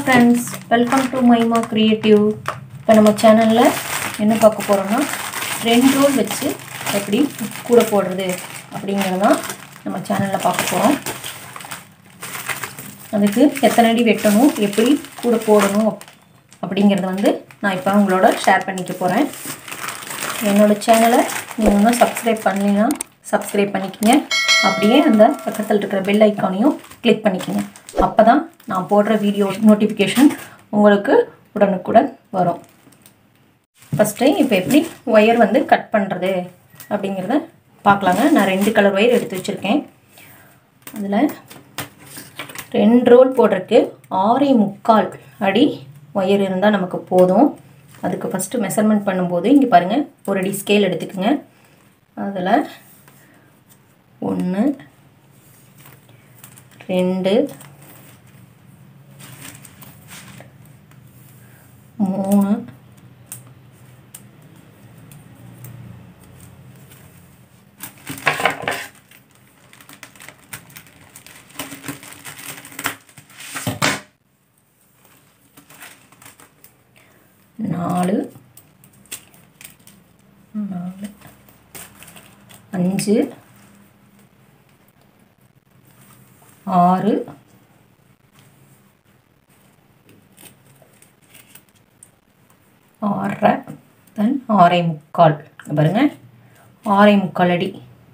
friends welcome to மைமா creative இப்போ நம்ம சேனலில் என்ன பார்க்க போகிறோம்னா ரெண்டு ரோல் வச்சு எப்படி கூட போடுறது அப்படிங்கிறது தான் நம்ம சேனலில் பார்க்க போகிறோம் அதுக்கு எத்தனை அடி வெட்டணும் எப்படி கூட போடணும் அப்படிங்கிறத வந்து நான் இப்போ உங்களோட ஷேர் பண்ணிக்க போகிறேன் என்னோடய சேனலை நீங்கள் இன்னும் சப்ஸ்கிரைப் பண்ணலைன்னா சப்ஸ்கிரைப் பண்ணிக்கங்க அப்படியே அந்த பக்கத்தில் இருக்கிற பெல் ஐக்கானையும் கிளிக் பண்ணிக்கங்க அப்போ தான் நான் போடுற வீடியோ நோட்டிஃபிகேஷன் உங்களுக்கு உடனுக்குடன் வரும் ஃபஸ்ட்டு இப்போ எப்படி ஒயர் வந்து கட் பண்ணுறது அப்படிங்கிறத பார்க்கலாங்க நான் ரெண்டு கலர் ஒயர் எடுத்து வச்சுருக்கேன் அதில் ரெண்டு ரோல் போடுறதுக்கு ஆறே முக்கால் அடி ஒயர் இருந்தால் நமக்கு போதும் அதுக்கு ஃபஸ்ட்டு மெஷர்மெண்ட் பண்ணும்போது இங்கே பாருங்கள் ஒரு அடி ஸ்கேல் எடுத்துக்கோங்க அதில் ஒன்று ரெண்டு மூணு நாலு நாலு அஞ்சு ஆறு ஆறரை தென் ஆறே முக்கால் இங்க பாருங்க ஆறே முக்கால் அடி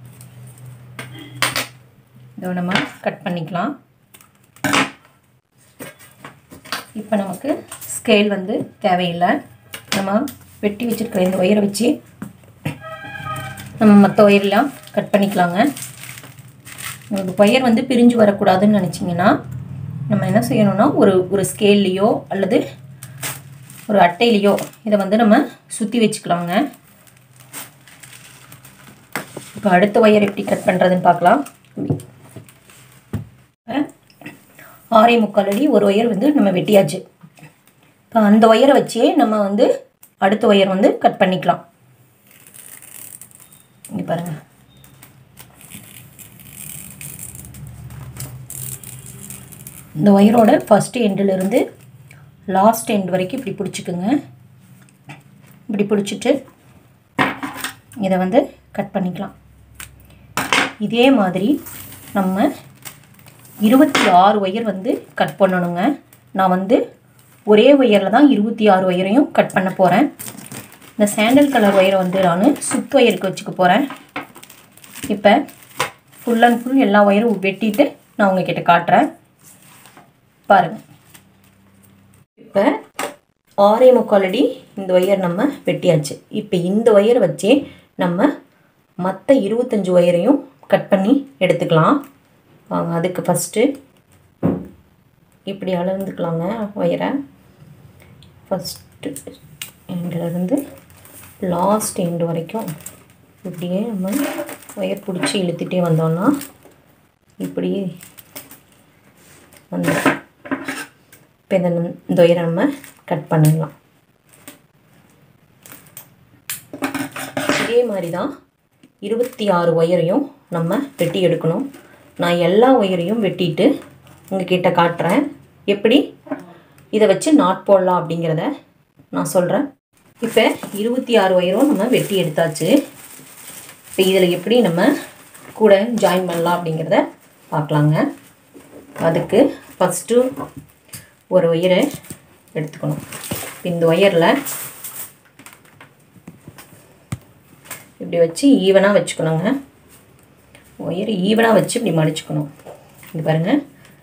இதை நம்ம கட் பண்ணிக்கலாம் இப்போ நமக்கு ஸ்கேல் வந்து தேவையில்லை நம்ம வெட்டி வச்சுருக்கிற இந்த ஒயரை வச்சு நம்ம மற்ற ஒயரெலாம் கட் பண்ணிக்கலாங்க உங்களுக்கு ஒயர் வந்து பிரிஞ்சு வரக்கூடாதுன்னு நினச்சிங்கன்னா நம்ம என்ன செய்யணும்னா ஒரு ஒரு ஸ்கேல்லையோ அல்லது ஒரு அட்டையிலையோ இதை வந்து நம்ம சுற்றி வச்சுக்கலாங்க இப்போ அடுத்த ஒயர் எப்படி கட் பண்ணுறதுன்னு பார்க்கலாம் ஆறே முக்கால் அடி ஒரு ஒயர் வந்து நம்ம வெட்டியாச்சு இப்போ அந்த ஒயரை வச்சே நம்ம வந்து அடுத்த ஒயர் வந்து கட் பண்ணிக்கலாம் இங்கே பாருங்கள் இந்த ஒயரோட ஃபஸ்ட்டு எண்டிலிருந்து லாஸ்ட் எண்ட் வரைக்கும் இப்படி பிடிச்சிக்குங்க இப்படி பிடிச்சிட்டு இதை வந்து கட் பண்ணிக்கலாம் இதே மாதிரி நம்ம இருபத்தி ஆறு ஒயர் வந்து கட் பண்ணணுங்க நான் வந்து ஒரே ஒயரில் தான் இருபத்தி ஆறு ஒயரையும் கட் பண்ண போகிறேன் இந்த சாண்டல் கலர் ஒயரை வந்து நான் சுத்து ஒயருக்கு வச்சுக்க போகிறேன் இப்போ ஃபுல் அண்ட் ஃபுல் எல்லா ஒயரும் வெட்டிட்டு நான் உங்ககிட்ட காட்டுறேன் பாருங்கள் இப்போ ஆறே முக்கால் அடி இந்த ஒயர் நம்ம வெட்டியாச்சு இப்போ இந்த ஒயரை வச்சே நம்ம மற்ற இருபத்தஞ்சி ஒயரையும் கட் பண்ணி எடுத்துக்கலாம் வாங்க அதுக்கு ஃபஸ்ட்டு இப்படி அளந்துக்கலாங்க ஒயரை ஃபஸ்ட்டு எண்டிலிருந்து லாஸ்ட் எண்டு வரைக்கும் இப்படியே நம்ம ஒயர் பிடிச்சி இழுத்துட்டே வந்தோம்னா இப்படி வந்து இப்போ இந்த இந்த ஒயரை நம்ம கட் பண்ணிடலாம் இதே மாதிரி தான் இருபத்தி ஆறு ஒயரையும் நம்ம வெட்டி எடுக்கணும் நான் எல்லா ஒயரையும் வெட்டிட்டு உங்ககிட்ட காட்டுறேன் எப்படி இதை வச்சு நாட் போடலாம் அப்படிங்கிறத நான் சொல்கிறேன் இப்போ இருபத்தி ஆறு ஒயரும் நம்ம வெட்டி எடுத்தாச்சு இப்போ இதில் எப்படி நம்ம கூட ஜாயின் பண்ணலாம் அப்படிங்கிறத பார்க்கலாங்க அதுக்கு ஃபஸ்ட்டு ஒரு ஒயரை எடுத்துக்கணும் இந்த ஒயரில் இப்படி வச்சு ஈவனாக வச்சுக்கணுங்க ஒயர் ஈவனாக வச்சு இப்படி மடிச்சுக்கணும் இது பாருங்கள்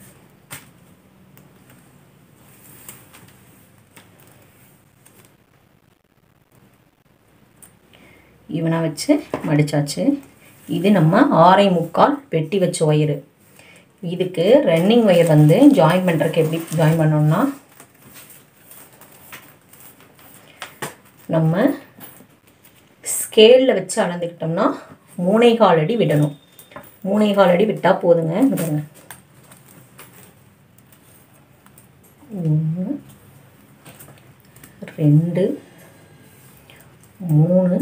ஈவனாக வச்சு மடித்தாச்சு இது நம்ம ஆறை முக்கால் வெட்டி வச்ச ஒயரு இதுக்கு ரன்னிங் ஒயர் வந்து ஜாயின் பண்ணுறதுக்கு எப்படி ஜாயின் பண்ணோம்னா நம்ம ஸ்கேலில் வச்சு அளந்துக்கிட்டோம்னா மூணே கால் அடி விடணும் மூணே கால் அடி விட்டால் போதுங்க பாருங்க ஒன்று ரெண்டு மூணு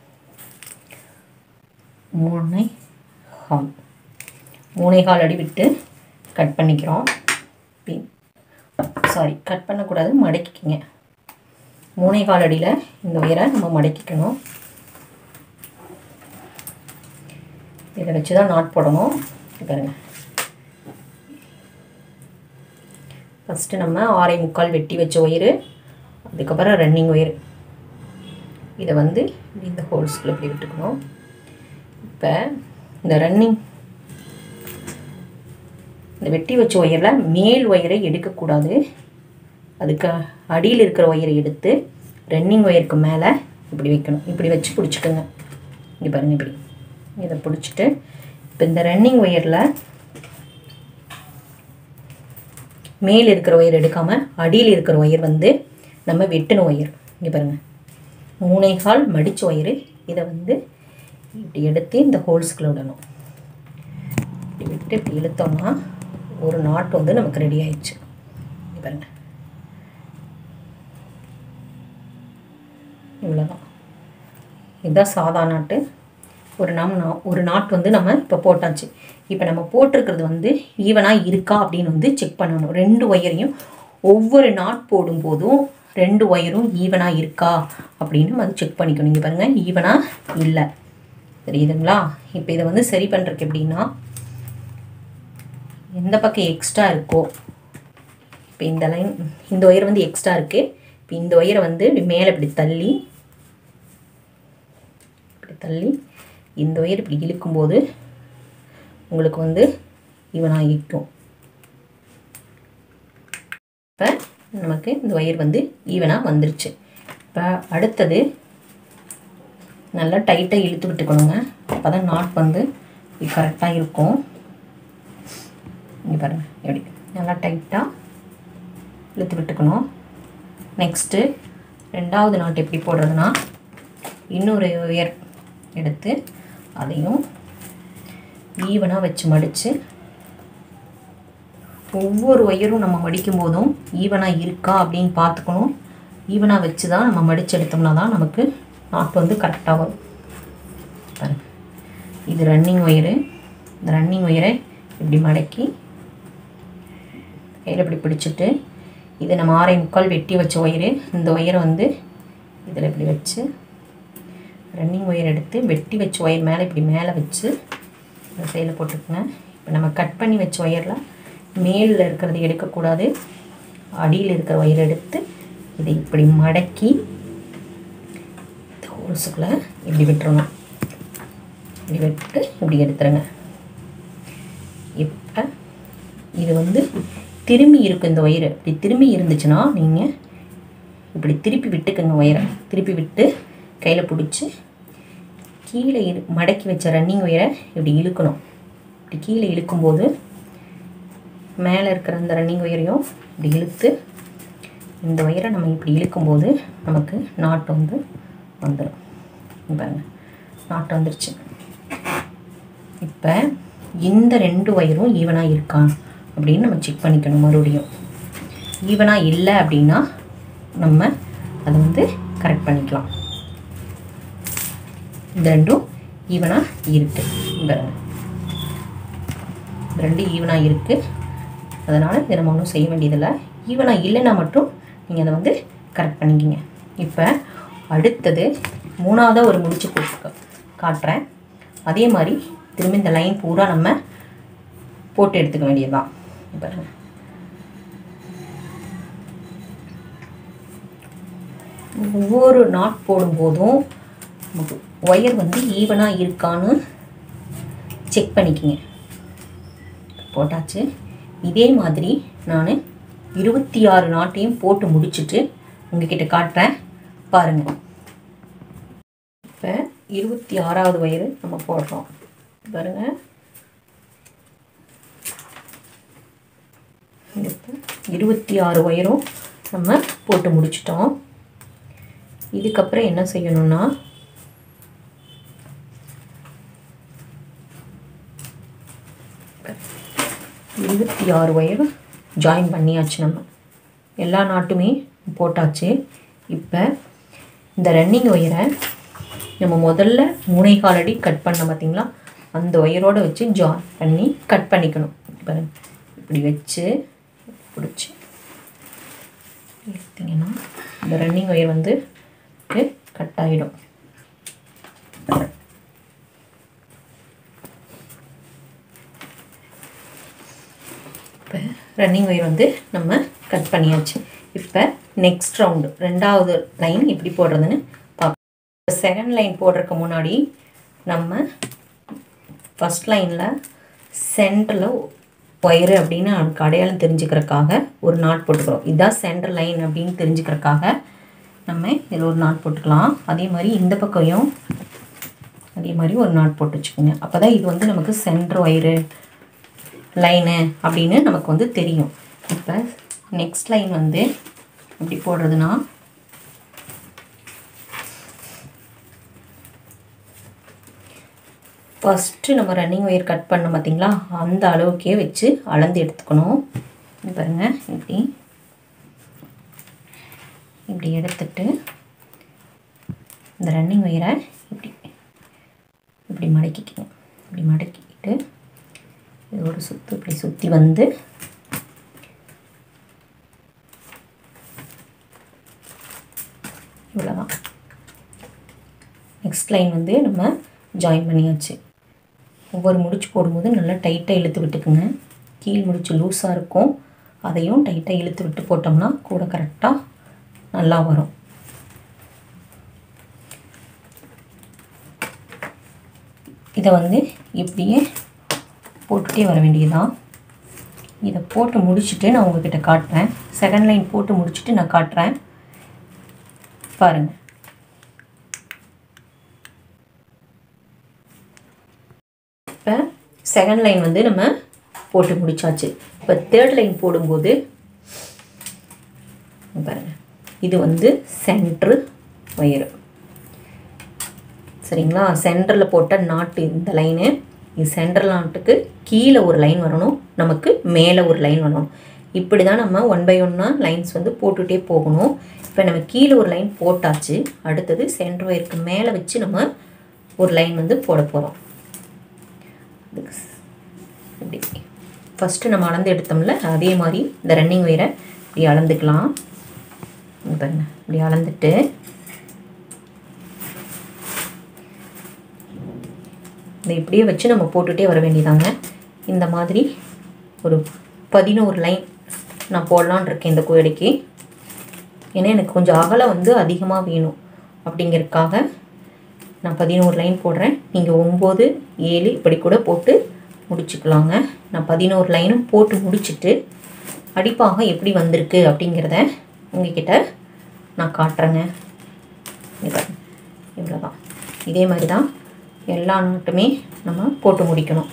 மூணை கால் மூணே கால் அடி விட்டு கட் பண்ணிக்கிறோம் பின் சாரி கட் பண்ணக்கூடாது மடக்கிக்கிங்க மூணே கால் அடியில் இந்த ஒயரை நம்ம மடக்கிக்கணும் இதை வச்சு தான் நாட் போடணும் இங்க பாருங்க ஃபஸ்ட்டு நம்ம ஆறே முக்கால் வெட்டி வச்ச ஒயரு அதுக்கப்புறம் ரன்னிங் ஒயர் இதை வந்து இந்த ஹோல்ஸ்குள்ளே இப்படி விட்டுக்கணும் இப்போ இந்த ரன்னிங் இந்த வெட்டி வச்ச ஒயரில் மேல் ஒயரை எடுக்கக்கூடாது அதுக்கு அடியில் இருக்கிற ஒயரை எடுத்து ரன்னிங் ஒயருக்கு மேலே இப்படி வைக்கணும் இப்படி வச்சு பிடிச்சிக்கோங்க இங்கே பாருங்கள் இப்படி இதை பிடிச்சிட்டு இப்போ இந்த ரன்னிங் ஒயரில் மேல் இருக்கிற ஒயர் எடுக்காமல் அடியில் இருக்கிற ஒயர் வந்து நம்ம வெட்டின ஒயர் இங்கே பாருங்கள் மூணே கால் மடித்த ஒயரு இதை வந்து இப்படி எடுத்து இந்த ஹோல்ஸ்குள்ளே விடணும் இப்படி விட்டு இப்படி இழுத்தோம்னா ஒரு நாட் வந்து நமக்கு ரெடி ஆயிடுச்சு இங்கே பாருங்க இவ்வளோதான் இதுதான் சாதா நாட்டு ஒரு நம் நா- ஒரு நாட் வந்து நம்ம இப்போ போட்டாச்சு இப்போ நம்ம போட்டிருக்கிறது வந்து ஈவனாக இருக்கா அப்படின்னு வந்து செக் பண்ணணும் ரெண்டு ஒயரையும் ஒவ்வொரு நாட் போடும்போதும் ரெண்டு ஒயரும் ஈவனாக இருக்கா அப்படின்னு வந்து செக் பண்ணிக்கணும் இங்கே பாருங்கள் ஈவனாக இல்லை தெரியுதுங்களா இப்போ இதை வந்து சரி பண்ணுறதுக்கு எப்படின்னா எந்த பக்கம் எக்ஸ்ட்ரா இருக்கோ இப்போ இந்த லைன் இந்த ஒயர் வந்து எக்ஸ்ட்ரா இருக்குது இப்போ இந்த ஒயரை வந்து இப்படி மேலே இப்படி தள்ளி இப்படி தள்ளி இந்த ஒயர் இப்படி இழுக்கும்போது உங்களுக்கு வந்து ஈவனாக இருக்கும் இப்போ நமக்கு இந்த ஒயர் வந்து ஈவனாக வந்துருச்சு இப்போ அடுத்தது நல்லா டைட்டாக இழுத்து விட்டுக்கணுங்க அப்போ தான் நாட் வந்து கரெக்டாக இருக்கும் இங்கே பாருங்கள் எப்படி நல்லா டைட்டாக இழுத்து விட்டுக்கணும் நெக்ஸ்ட்டு ரெண்டாவது நாட் எப்படி போடுறதுன்னா இன்னொரு உயர் எடுத்து அதையும் ஈவனாக வச்சு மடித்து ஒவ்வொரு ஒயரும் நம்ம மடிக்கும் போதும் ஈவனாக இருக்கா அப்படின்னு பார்த்துக்கணும் ஈவனாக வச்சு தான் நம்ம மடித்து எடுத்தோம்னா தான் நமக்கு நாட் வந்து கரெக்டாக வரும் பாருங்க இது ரன்னிங் ஒயரு இந்த ரன்னிங் ஒயரை இப்படி மடக்கி கையில் இப்படி பிடிச்சிட்டு இது நம்ம ஆறே முக்கால் வெட்டி வச்ச ஒயரு இந்த ஒயரை வந்து இதில் இப்படி வச்சு ரன்னிங் ஒயர் எடுத்து வெட்டி வச்ச ஒயர் மேலே இப்படி மேலே வச்சு இந்த சைடில் போட்டுக்கோங்க இப்போ நம்ம கட் பண்ணி வச்ச ஒயரில் மேலில் இருக்கிறது எடுக்கக்கூடாது அடியில் இருக்கிற ஒயர் எடுத்து இதை இப்படி மடக்கி இந்த ஹோல்ஸுக்குள்ளே இப்படி விட்டுறணும் இப்படி விட்டு இப்படி எடுத்துருங்க இப்போ இது வந்து திரும்பி இருக்கும் இந்த ஒயரு இப்படி திரும்பி இருந்துச்சுன்னா நீங்கள் இப்படி திருப்பி விட்டுக்குங்க ஒயரை திருப்பி விட்டு கையில் பிடிச்சி கீழே இரு மடக்கி வச்ச ரன்னிங் ஒயரை இப்படி இழுக்கணும் இப்படி கீழே இழுக்கும்போது மேலே இருக்கிற அந்த ரன்னிங் ஒயரையும் இப்படி இழுத்து இந்த ஒயரை நம்ம இப்படி இழுக்கும்போது நமக்கு நாட்டு வந்து வந்துடும் இங்க பாருங்க நாட்டு வந்துருச்சு இப்போ இந்த ரெண்டு ஒயரும் ஈவனாக இருக்கா அப்படின்னு நம்ம செக் பண்ணிக்கணும் மறுபடியும் ஈவனாக இல்லை அப்படின்னா நம்ம அதை வந்து கரெக்ட் பண்ணிக்கலாம் இந்த ரெண்டும் ஈவனாக இருக்குது பாருங்க இந்த ரெண்டும் ஈவனாக இருக்குது அதனால் இதை நம்ம ஒன்றும் செய்ய வேண்டியதில்லை ஈவனாக இல்லைன்னா மட்டும் நீங்கள் அதை வந்து கரெக்ட் பண்ணிக்கிங்க இப்போ அடுத்தது மூணாவதாக ஒரு முடிச்சு போட்டு காட்டுறேன் அதே மாதிரி திரும்ப இந்த லைன் பூரா நம்ம போட்டு எடுத்துக்க வேண்டியதுதான் பாருங்க ஒவ்வொரு நாட் போடும்போதும் நமக்கு ஒயர் வந்து ஈவனாக இருக்கான்னு செக் பண்ணிக்கிங்க போட்டாச்சு இதே மாதிரி நான் இருபத்தி ஆறு நாட்டையும் போட்டு முடிச்சுட்டு உங்ககிட்ட காட்டுறேன் பாருங்கள் இப்போ இருபத்தி ஆறாவது வயது நம்ம போடுறோம் பாருங்கள் இப்போ இருபத்தி ஆறு ஒயரும் நம்ம போட்டு முடிச்சிட்டோம் இதுக்கப்புறம் என்ன செய்யணும்னா இருபத்தி ஆறு ஒயர் ஜாயின் பண்ணியாச்சு நம்ம எல்லா நாட்டுமே போட்டாச்சு இப்போ இந்த ரன்னிங் ஒயரை நம்ம முதல்ல மூணை கால் அடி கட் பண்ண பார்த்தீங்களா அந்த ஒயரோட வச்சு ஜாயின் பண்ணி கட் பண்ணிக்கணும் பாருங்க இப்படி வச்சு பிடிச்சி எடுத்தீங்கன்னா இந்த ரன்னிங் ஒயர் வந்து கட் ஆகிடும் இப்போ ரன்னிங் ஒயர் வந்து நம்ம கட் பண்ணியாச்சு இப்போ நெக்ஸ்ட் ரவுண்டு ரெண்டாவது லைன் எப்படி போடுறதுன்னு பார்ப்போம் செகண்ட் லைன் போடுறதுக்கு முன்னாடி நம்ம ஃபஸ்ட் லைனில் சென்டரில் ஒயரு அப்படின்னு அதுக்கு அடையாளம் தெரிஞ்சுக்கிறதுக்காக ஒரு நாட் போட்டுக்கிறோம் இதுதான் சென்டர் லைன் அப்படின்னு தெரிஞ்சுக்கிறதுக்காக நம்ம இதில் ஒரு நாட் போட்டுக்கலாம் அதே மாதிரி இந்த பக்கையும் அதே மாதிரி ஒரு நாட் போட்டு வச்சுக்கோங்க அப்போ தான் இது வந்து நமக்கு சென்டர் ஒயரு லைனு அப்படின்னு நமக்கு வந்து தெரியும் இப்போ நெக்ஸ்ட் லைன் வந்து எப்படி போடுறதுனா ஃபஸ்ட்டு நம்ம ரன்னிங் ஒயர் கட் பண்ணோம் பார்த்தீங்களா அந்த அளவுக்கே வச்சு அளந்து எடுத்துக்கணும் இது பாருங்கள் இப்படி இப்படி எடுத்துட்டு இந்த ரன்னிங் ஒயரை இப்படி இப்படி மடக்கிக்கணும் இப்படி மடக்கிக்கிட்டு இது ஒரு சுற்று இப்படி சுற்றி வந்து இவ்வளோதான் நெக்ஸ்ட் லைன் வந்து நம்ம ஜாயின் பண்ணியாச்சு ஒவ்வொரு முடிச்சு போடும்போது நல்லா டைட்டாக இழுத்து விட்டுக்குங்க கீழ் முடிச்சு லூஸாக இருக்கும் அதையும் டைட்டாக இழுத்து விட்டு போட்டோம்னா கூட கரெக்டாக நல்லா வரும் இதை வந்து இப்படியே போட்டுகிட்டே வர வேண்டியதுதான் இதை போட்டு முடிச்சுட்டு நான் உங்ககிட்ட காட்டுறேன் செகண்ட் லைன் போட்டு முடிச்சுட்டு நான் காட்டுறேன் பாருங்கள் இப்போ செகண்ட் லைன் வந்து நம்ம போட்டு முடிச்சாச்சு இப்போ தேர்ட் லைன் போடும்போது பாருங்கள் இது வந்து சென்ட்ரு ஒயரு சரிங்களா சென்டரில் போட்ட நாட்டு இந்த லைனு இது சென்ட்ரல் நாட்டுக்கு கீழே ஒரு லைன் வரணும் நமக்கு மேலே ஒரு லைன் வரணும் இப்படி தான் நம்ம ஒன் பை ஒன்னாக லைன்ஸ் வந்து போட்டுகிட்டே போகணும் இப்போ நம்ம கீழே ஒரு லைன் போட்டாச்சு அடுத்தது சென்டர் ஒயருக்கு மேலே வச்சு நம்ம ஒரு லைன் வந்து போட போகிறோம் இப்படி ஃபஸ்ட்டு நம்ம அளந்து எடுத்தோம்ல அதே மாதிரி இந்த ரன்னிங் ஒயரை இப்படி அளந்துக்கலாம் பாருங்க இப்படி அளந்துட்டு இதை இப்படியே வச்சு நம்ம போட்டுகிட்டே வர வேண்டியதாங்க இந்த மாதிரி ஒரு பதினோரு லைன் நான் போடலான் இருக்கேன் இந்த கோயிலுக்கு ஏன்னா எனக்கு கொஞ்சம் அகலம் வந்து அதிகமாக வேணும் அப்படிங்கிறதுக்காக நான் பதினோரு லைன் போடுறேன் நீங்கள் ஒம்பது ஏழு இப்படி கூட போட்டு முடிச்சுக்கலாங்க நான் பதினோரு லைனும் போட்டு முடிச்சுட்டு அடிப்பாக எப்படி வந்திருக்கு அப்படிங்கிறத உங்ககிட்ட நான் காட்டுறேங்க இவ்வளோதான் இதே மாதிரி தான் எல்லா நாட்டுமே நம்ம போட்டு முடிக்கணும்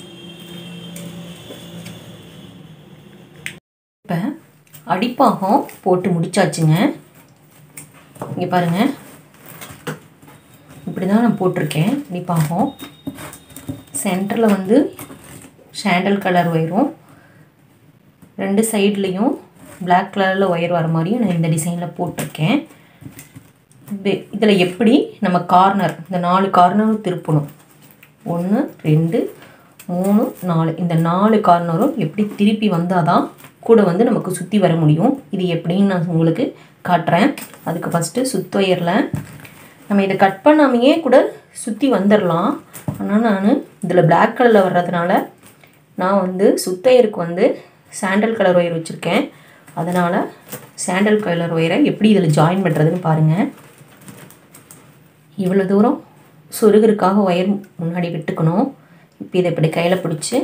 இப்போ அடிப்பாகம் போட்டு முடிச்சாச்சுங்க இங்கே பாருங்கள் இப்படி தான் நான் போட்டிருக்கேன் அடிப்பாகம் சென்டரில் வந்து சாண்டல் கலர் ஒயரும் ரெண்டு சைட்லேயும் பிளாக் கலரில் ஒயர் வர மாதிரியும் நான் இந்த டிசைனில் போட்டிருக்கேன் இதில் எப்படி நம்ம கார்னர் இந்த நாலு கார்னரும் திருப்பணும் ஒன்று ரெண்டு மூணு நாலு இந்த நாலு கார்னரும் எப்படி திருப்பி வந்தால் தான் கூட வந்து நமக்கு சுற்றி வர முடியும் இது எப்படின்னு நான் உங்களுக்கு காட்டுறேன் அதுக்கு ஃபஸ்ட்டு சுத்த ஒயரில் நம்ம இதை கட் பண்ணாமையே கூட சுற்றி வந்துடலாம் ஆனால் நான் இதில் பிளாக் கலரில் வர்றதுனால நான் வந்து சுத்தையருக்கு வந்து சாண்டல் கலர் ஒயர் வச்சுருக்கேன் அதனால் சாண்டல் கலர் ஒயரை எப்படி இதில் ஜாயின் பண்ணுறதுன்னு பாருங்கள் இவ்வளோ தூரம் சொருகிறதுக்காக ஒயர் முன்னாடி விட்டுக்கணும் இப்போ இதை இப்படி கையில் பிடிச்சி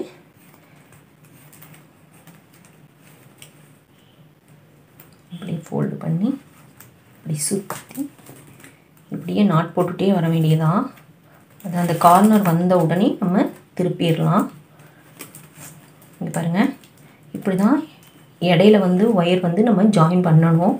இப்படி ஃபோல்டு பண்ணி இப்படி சுற்றி இப்படியே நாட் போட்டுகிட்டே வர வேண்டியதான் அது அந்த கார்னர் வந்த உடனே நம்ம திருப்பிடலாம் இங்கே பாருங்கள் இப்படி தான் இடையில வந்து ஒயர் வந்து நம்ம ஜாயின் பண்ணணும்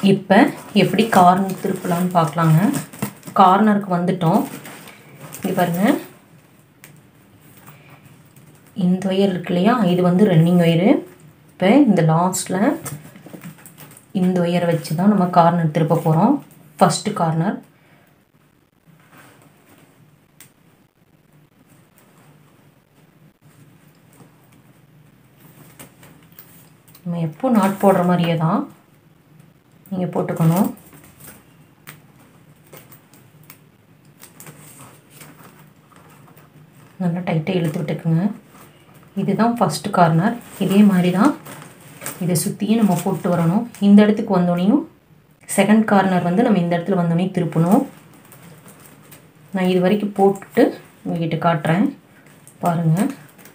இப்போ எப்படி கார்னர் திருப்பலான்னு பார்க்கலாங்க கார்னருக்கு வந்துட்டோம் இங்கே பாருங்கள் இந்த ஒயர் இருக்கு இல்லையா இது வந்து ரன்னிங் ஒயரு இப்போ இந்த லாஸ்ட்டில் இந்த ஒயரை வச்சு தான் நம்ம கார்னர் திருப்ப போகிறோம் ஃபஸ்ட்டு கார்னர் நம்ம எப்போ நாட் போடுற மாதிரியே தான் நீங்கள் போட்டுக்கணும் நல்லா டைட்டாக இழுத்து விட்டுக்குங்க இதுதான் ஃபஸ்ட்டு கார்னர் இதே மாதிரி தான் இதை சுற்றியும் நம்ம போட்டு வரணும் இந்த இடத்துக்கு வந்தோடனையும் செகண்ட் கார்னர் வந்து நம்ம இந்த இடத்துல வந்தோடனே திருப்பணும் நான் இது வரைக்கும் போட்டுட்டு உங்ககிட்ட காட்டுறேன் பாருங்கள்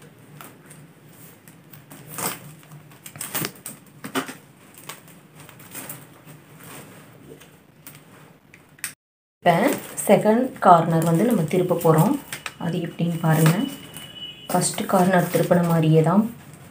இப்போ செகண்ட் கார்னர் வந்து நம்ம திருப்ப போகிறோம் அது எப்படின்னு பாருங்கள் ஃபஸ்ட்டு கார்னர் திருப்பின மாதிரியே தான்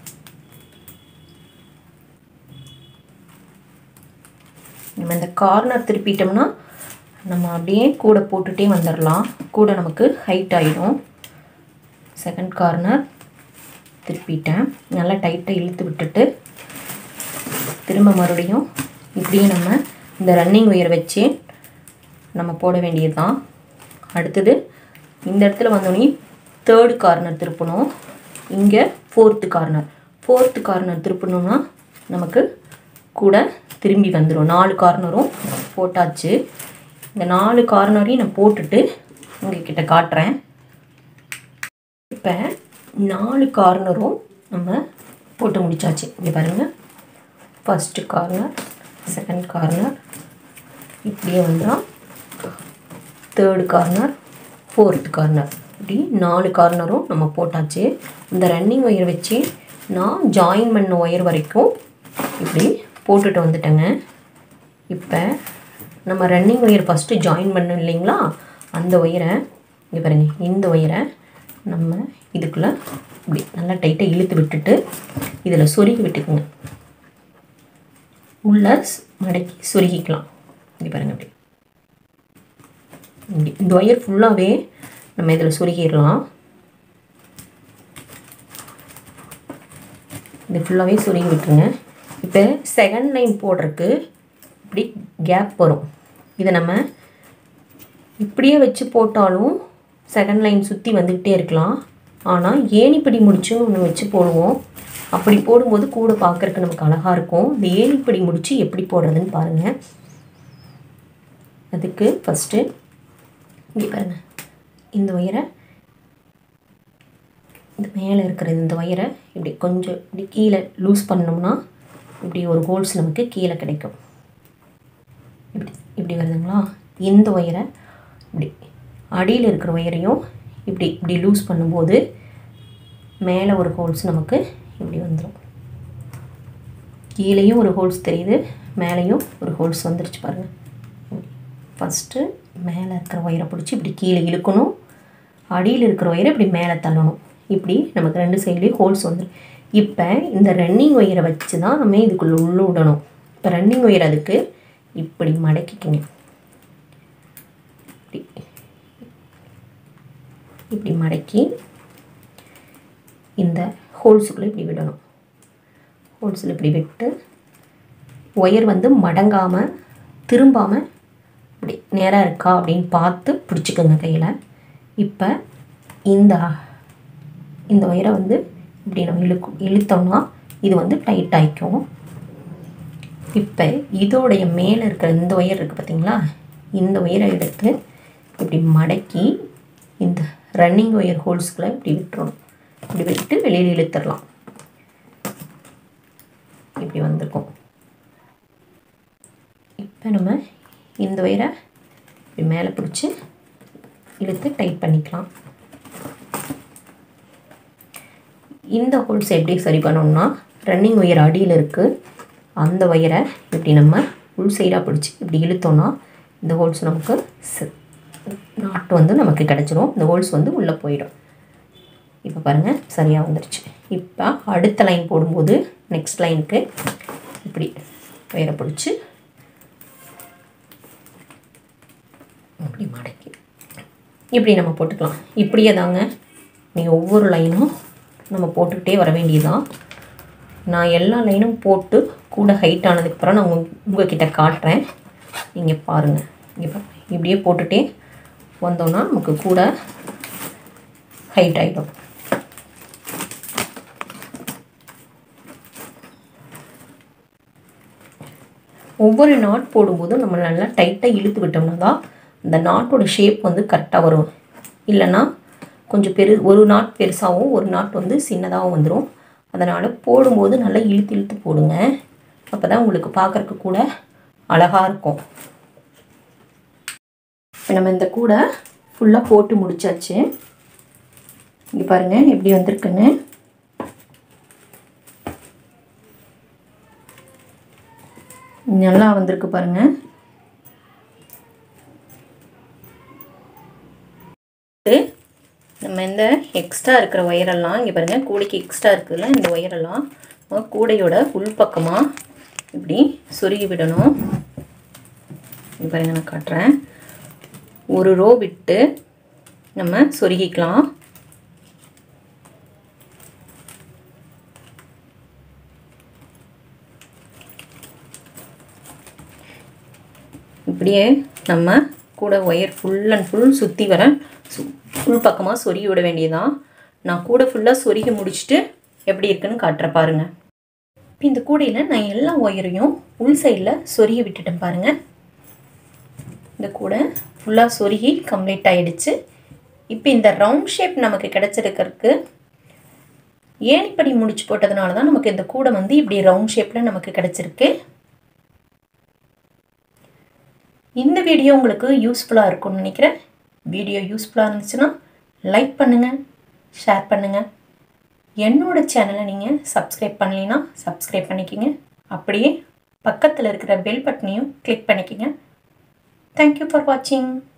நம்ம இந்த கார்னர் திருப்பிட்டோம்னா நம்ம அப்படியே கூட போட்டுகிட்டே வந்துடலாம் கூட நமக்கு ஹைட் ஆகிடும் செகண்ட் கார்னர் திருப்பிட்டேன் நல்லா டைட்டாக இழுத்து விட்டுட்டு திரும்ப மறுபடியும் இப்படியே நம்ம இந்த ரன்னிங் ஒயர் வச்சு நம்ம போட வேண்டியது தான் அடுத்தது இந்த இடத்துல வந்தோடனே தேர்டு கார்னர் திருப்பணும் இங்கே ஃபோர்த்து கார்னர் ஃபோர்த்து கார்னர் திருப்பணும்னா நமக்கு கூட திரும்பி வந்துடும் நாலு கார்னரும் போட்டாச்சு இந்த நாலு கார்னரையும் நான் போட்டுட்டு உங்ககிட்ட காட்டுறேன் இப்போ நாலு கார்னரும் நம்ம போட்டு முடிச்சாச்சு இங்கே பாருங்கள் ஃபஸ்ட்டு கார்னர் செகண்ட் கார்னர் இப்படியே வந்துடும் தேர்டு கார்னர் ஃபோர்த்து கார்னர் இப்படி நாலு கார்னரும் நம்ம போட்டாச்சு இந்த ரன்னிங் ஒயர் வச்சு நான் ஜாயின் பண்ண ஒயர் வரைக்கும் இப்படி போட்டுட்டு வந்துட்டேங்க இப்போ நம்ம ரன்னிங் ஒயர் ஃபஸ்ட்டு ஜாயின் பண்ணோம் இல்லைங்களா அந்த ஒயரை இங்கே பாருங்கள் இந்த ஒயரை நம்ம இதுக்குள்ளே இப்படி நல்லா டைட்டாக இழுத்து விட்டுட்டு இதில் சொருகி விட்டுக்குங்க உள்ள மடக்கி சொருகிக்கலாம் இங்கே பாருங்கள் அப்படி இங்கே இந்த ஒயர் ஃபுல்லாகவே நம்ம இதில் சொருகிடலாம் இது ஃபுல்லாகவே சொருகி விட்டுருங்க இப்போ செகண்ட் லைன் போடுறதுக்கு இப்படி கேப் வரும் இதை நம்ம இப்படியே வச்சு போட்டாலும் செகண்ட் லைன் சுற்றி வந்துக்கிட்டே இருக்கலாம் ஆனால் ஏணிப்படி முடிச்சுன்னு ஒன்று வச்சு போடுவோம் அப்படி போடும்போது கூட பார்க்குறக்கு நமக்கு அழகாக இருக்கும் இந்த ஏணிப்படி முடிச்சு எப்படி போடுறதுன்னு பாருங்கள் அதுக்கு ஃபஸ்ட்டு இங்கே பாருங்கள் இந்த ஒயரை இந்த மேலே இருக்கிற இந்த ஒயரை இப்படி கொஞ்சம் இப்படி கீழே லூஸ் பண்ணோம்னா இப்படி ஒரு ஹோல்ஸ் நமக்கு கீழே கிடைக்கும் இப்படி இப்படி வருதுங்களா இந்த ஒயரை இப்படி அடியில் இருக்கிற ஒயரையும் இப்படி இப்படி லூஸ் பண்ணும்போது மேலே ஒரு ஹோல்ஸ் நமக்கு இப்படி வந்துடும் கீழேயும் ஒரு ஹோல்ஸ் தெரியுது மேலேயும் ஒரு ஹோல்ஸ் வந்துருச்சு பாருங்கள் ஃபஸ்ட்டு மேலே இருக்கிற ஒயரை பிடிச்சி இப்படி கீழே இழுக்கணும் அடியில் இருக்கிற ஒயரை இப்படி மேலே தள்ளணும் இப்படி நமக்கு ரெண்டு சைட்லேயும் ஹோல்ஸ் வந்துடும் இப்போ இந்த ரன்னிங் ஒயரை வச்சு தான் நம்ம இதுக்குள்ளே உள்ள விடணும் இப்போ ரன்னிங் ஒயர் அதுக்கு இப்படி மடக்கிக்கங்க இப்படி இப்படி மடக்கி இந்த ஹோல்ஸுக்குள்ளே இப்படி விடணும் ஹோல்ஸில் இப்படி விட்டு ஒயர் வந்து மடங்காமல் திரும்பாமல் இப்படி நேராக இருக்கா அப்படின்னு பார்த்து பிடிச்சிக்கோங்க கையில் இப்போ இந்த இந்த ஒயரை வந்து இப்படி நம்ம இழுக்கும் இழுத்தோம்னா இது வந்து டைட் ஆகிக்கும் இப்போ இதோடைய மேலே இருக்கிற இந்த ஒயர் இருக்குது பார்த்தீங்களா இந்த ஒயரை எடுத்து இப்படி மடக்கி இந்த ரன்னிங் ஒயர் ஹோல்ஸ்குள்ளே இப்படி விட்டுறணும் இப்படி விட்டு வெளியில் இழுத்துடலாம் இப்படி வந்திருக்கும் இப்போ நம்ம இந்த ஒயரை இப்படி மேலே பிடிச்சி இழுத்து டைட் பண்ணிக்கலாம் இந்த ஹோல்ஸ் எப்படி சரி பண்ணணும்னா ரன்னிங் ஒயர் அடியில் இருக்குது அந்த ஒயரை இப்படி நம்ம உள் சைடாக பிடிச்சி இப்படி இழுத்தோன்னா இந்த ஹோல்ஸ் நமக்கு நாட்டு வந்து நமக்கு கிடச்சிரும் இந்த ஹோல்ஸ் வந்து உள்ளே போயிடும் இப்போ பாருங்கள் சரியாக வந்துருச்சு இப்போ அடுத்த லைன் போடும்போது நெக்ஸ்ட் லைனுக்கு இப்படி ஒயரை பிடிச்சி இப்படி மடக்கி இப்படி நம்ம போட்டுக்கலாம் இப்படியே தாங்க நீங்கள் ஒவ்வொரு லைனும் நம்ம போட்டுக்கிட்டே வர வேண்டியதுதான் நான் எல்லா லைனும் போட்டு கூட ஹைட் ஆனதுக்கப்புறம் நான் உங்க உங்ககிட்ட காட்டுறேன் நீங்கள் பாருங்கள் இங்கே பாருங்க இப்படியே போட்டுகிட்டே வந்தோன்னா நமக்கு கூட ஹைட் ஆகிடும் ஒவ்வொரு நாட் போடும்போதும் நம்ம நல்லா டைட்டாக இழுத்து விட்டோம்னா தான் அந்த நாட்டோட ஷேப் வந்து கரெக்டாக வரும் இல்லைன்னா கொஞ்சம் பெரு ஒரு நாட் பெருசாகவும் ஒரு நாட் வந்து சின்னதாகவும் வந்துடும் அதனால் போடும்போது நல்லா இழுத்து இழுத்து போடுங்க அப்போ தான் உங்களுக்கு பார்க்குறக்கு கூட அழகாக இருக்கும் இப்போ நம்ம இந்த கூடை ஃபுல்லாக போட்டு முடிச்சாச்சு இங்கே பாருங்கள் எப்படி வந்திருக்குன்னு நல்லா வந்திருக்கு பாருங்க நம்ம இந்த எக்ஸ்ட்ரா இருக்கிற ஒயரெல்லாம் இங்கே பாருங்கள் கூடைக்கு எக்ஸ்ட்ரா இருக்குதுல்ல இந்த ஒயரெல்லாம் நம்ம கூடையோட உள்பக்கமாக இப்படி சொருகி விடணும் இங்கே பாருங்க நான் காட்டுறேன் ஒரு ரோ விட்டு நம்ம சொருகிக்கலாம் இப்படியே நம்ம கூட ஒயர் ஃபுல் அண்ட் ஃபுல் சுற்றி வர சு ஃபுல் பக்கமாக சொருகி விட வேண்டியதான் நான் கூட ஃபுல்லாக சொருகி முடிச்சுட்டு எப்படி இருக்குன்னு காட்டுற பாருங்க இப்போ இந்த கூடையில் நான் எல்லா ஒயரையும் உள் சைடில் சொருகி விட்டுட்டேன் பாருங்கள் இந்த கூடை ஃபுல்லாக சொருகி கம்ப்ளீட் ஆகிடுச்சு இப்போ இந்த ரவுண்ட் ஷேப் நமக்கு கிடச்சிருக்கிறதுக்கு ஏணிப்படி முடிச்சு போட்டதுனால தான் நமக்கு இந்த கூடை வந்து இப்படி ரவுண்ட் ஷேப்பில் நமக்கு கிடச்சிருக்கு இந்த வீடியோ உங்களுக்கு யூஸ்ஃபுல்லாக இருக்கும்னு நினைக்கிறேன் வீடியோ யூஸ்ஃபுல்லாக இருந்துச்சுன்னா லைக் பண்ணுங்கள் ஷேர் பண்ணுங்கள் என்னோட சேனலை நீங்கள் சப்ஸ்கிரைப் பண்ணலைன்னா சப்ஸ்கிரைப் பண்ணிக்கிங்க அப்படியே பக்கத்தில் இருக்கிற பெல் பட்டனையும் கிளிக் பண்ணிக்கிங்க தேங்க்யூ ஃபார் வாட்சிங்